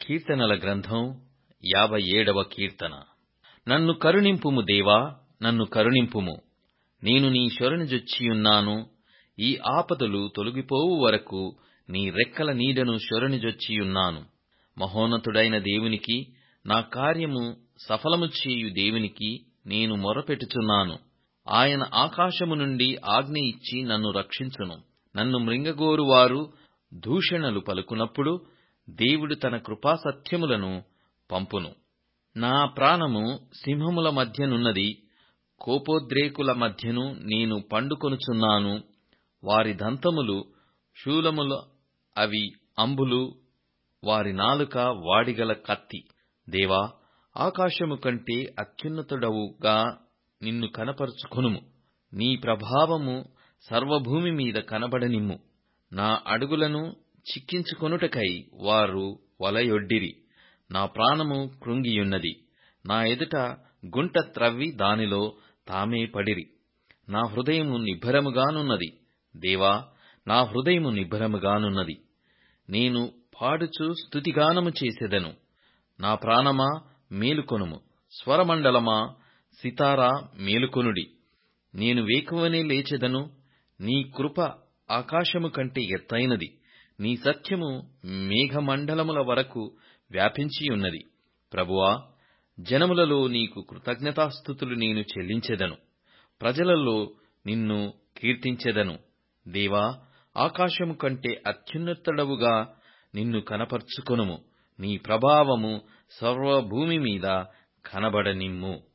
కీర్తనల గ్రంథం యాభై ఏడవ కీర్తన నన్ను కరుణింపుము దేవా నన్ను కరుణింపుము నేను నీ శరణుజొచ్చియున్నాను ఈ ఆపదలు తొలగిపోవు వరకు నీ రెక్కల నీడను శరణుజొచ్చియున్నాను మహోన్నతుడైన దేవునికి నా కార్యము సఫలము చేయు దేవునికి నేను మొరపెట్టుచున్నాను ఆయన ఆకాశము నుండి ఆజ్ఞ ఇచ్చి నన్ను రక్షించును నన్ను మృంగగోరువారు దూషణలు పలుకునప్పుడు దేవుడు తన కృపాసత్యములను పంపును నా ప్రాణము సింహముల మధ్యనున్నది కోపోద్రేకుల మధ్యను నేను పండుకొనుచున్నాను వారి దంతములు శూలములు అవి అంబులు వారి నాలుక వాడిగల కత్తి దేవా ఆకాశము కంటే అత్యున్నతుడవుగా నిన్ను కనపరుచుకొనుము నీ ప్రభావము సర్వభూమి మీద కనబడనిమ్ము నా అడుగులను చిక్కించుకొనుటకై వారు వలయొడ్డిరి నా ప్రాణము కృంగియున్నది నా ఎదుట గుంట త్రవ్వి దానిలో తామే పడిరి నా హృదయము నిబ్బరముగానున్నది దేవా నా హృదయము నిబ్బరముగానున్నది నేను పాడుచు స్తుతిగానము చేసెదను నా ప్రాణమా మేలుకొనుము స్వరమండలమా సితారా మేలుకొనుడి నేను వేకువనే లేచెదను నీ కృప ఆకాశము కంటే ఎత్తైనది నీ సత్యము మేఘమండలముల వరకు వ్యాపించియున్నది ప్రభువా జనములలో నీకు కృతజ్ఞతాస్థుతులు నేను చెల్లించెదను ప్రజలలో నిన్ను కీర్తించెదను దేవా ఆకాశము కంటే అత్యున్నతుడవుగా నిన్ను కనపర్చుకొనుము నీ ప్రభావము సర్వభూమి మీద కనబడనిమ్ము